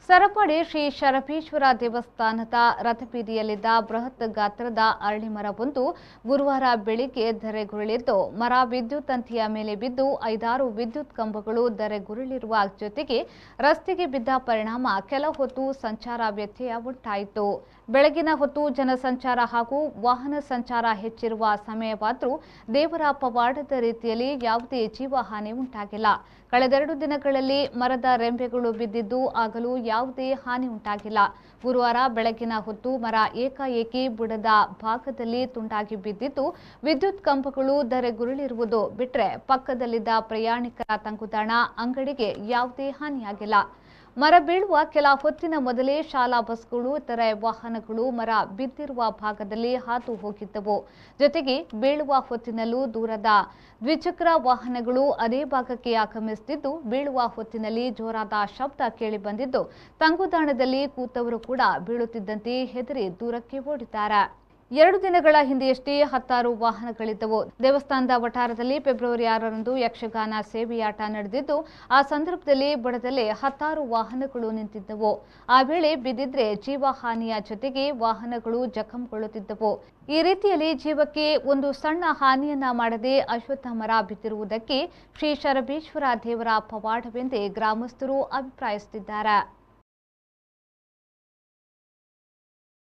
ಸರಪಡಿ ಶ್ರೀ ಶರಭೇಶ್ವರ ದೇವಸ್ಥಾನದ ರಥಬೀದಿಯಲ್ಲಿದ್ದ ಬೃಹತ್ ಗಾತ್ರದ ಅರಳಿಮರವೊಂದು ಗುರುವಾರ ಬೆಳಿಗ್ಗೆ ಧರೆಗುರುಳಿದ್ದು ಮರ ವಿದ್ಯುತ್ ತಂತಿಯ ಮೇಲೆ ಬಿದ್ದು ಐದಾರು ವಿದ್ಯುತ್ ಕಂಬಗಳು ಧರೆಗುರುಳಿರುವ ಜೊತೆಗೆ ರಸ್ತೆಗೆ ಬಿದ್ದ ಪರಿಣಾಮ ಕೆಲ ಹೊತ್ತು ಸಂಚಾರ ವ್ಯತ್ಯಯ ಉಂಟಾಯಿತು ಬೆಳಗಿನ ಹೊತ್ತು ಜನಸಂಚಾರ ಹಾಗೂ ವಾಹನ ಸಂಚಾರ ಹೆಚ್ಚಿರುವ ಸಮಯವಾದರೂ ದೇವರ ಪವಾಡದ ರೀತಿಯಲ್ಲಿ ಯಾವುದೇ ಜೀವಹಾನಿ ಉಂಟಾಗಿಲ್ಲ ಕಳೆದೆರಡು ದಿನಗಳಲ್ಲಿ ಮರದ ರೆಂಬೆಗಳು ಬಿದ್ದಿದ್ದು ಆಗಲೂ ಯಾವುದೇ ಹಾನಿ ಉಂಟಾಗಿಲ್ಲ ಗುರುವಾರ ಬೆಳಗಿನ ಹೊತ್ತು ಮರ ಏಕಾಏಕಿ ಬುಡದ ಭಾಗದಲ್ಲಿ ತುಂಡಾಗಿ ಬಿದ್ದಿದ್ದು ವಿದ್ಯುತ್ ಕಂಬಗಳು ಧರೆಗುರುಳಿರುವುದು ಬಿಟ್ರೆ ಪಕ್ಕದಲ್ಲಿದ್ದ ಪ್ರಯಾಣಿಕರ ತಂಗುದಾಣ ಅಂಗಡಿಗೆ ಯಾವುದೇ ಹಾನಿಯಾಗಿಲ್ಲ ಮರ ಬೀಳುವ ಕೆಲ ಹೊತ್ತಿನ ಮೊದಲೇ ಶಾಲಾ ಬಸ್ಗಳು ಇತರೆ ವಾಹನಗಳು ಮರ ಬಿದ್ದಿರುವ ಭಾಗದಲ್ಲಿ ಹಾದು ಹೋಗಿದ್ದವು ಜೊತೆಗೆ ಬೀಳುವ ಹೊತ್ತಿನಲ್ಲೂ ದೂರದ ದ್ವಿಚಕ್ರ ವಾಹನಗಳು ಅದೇ ಭಾಗಕ್ಕೆ ಆಗಮಿಸುತ್ತಿದ್ದು ಬೀಳುವ ಹೊತ್ತಿನಲ್ಲಿ ಜೋರಾದ ಶಬ್ದ ಕೇಳಿ ಬಂದಿದ್ದು ತಂಗುದಾಣದಲ್ಲಿ ಕೂತವರು ಕೂಡ ಬೀಳುತ್ತಿದ್ದಂತೆ ಹೆದರಿ ದೂರಕ್ಕೆ ಓಡಿದ್ದಾರೆ ಎರಡು ದಿನಗಳ ಹಿಂದೆಯಷ್ಟೇ ಹತ್ತಾರು ವಾಹನಗಳಿದ್ದವು ದೇವಸ್ಥಾನದ ವಠಾರದಲ್ಲಿ ಫೆಬ್ರವರಿ ಆರರಂದು ಯಕ್ಷಗಾನ ಸೇವೆಯಾಟ ನಡೆದಿದ್ದು ಆ ಸಂದರ್ಭದಲ್ಲಿ ಬುಡದಲ್ಲೇ ಹತ್ತಾರು ವಾಹನಗಳು ನಿಂತಿದ್ದವು ಆ ವೇಳೆ ಬಿದ್ದಿದ್ರೆ ಜೀವಹಾನಿಯ ಜೊತೆಗೆ ವಾಹನಗಳು ಜಖಂಗೊಳ್ಳುತ್ತಿದ್ದವು ಈ ರೀತಿಯಲ್ಲಿ ಜೀವಕ್ಕೆ ಒಂದು ಸಣ್ಣ ಹಾನಿಯನ್ನ ಮಾಡದೆ ಅಶ್ವತ್ಥ ಮರ ಬಿದ್ದಿರುವುದಕ್ಕೆ ಶ್ರೀ ಶರಬೇಶ್ವರ ದೇವರ ಪವಾಡವೆಂದೇ ಗ್ರಾಮಸ್ಥರು ಅಭಿಪ್ರಾಯಿಸುತ್ತಿದ್ದಾರೆ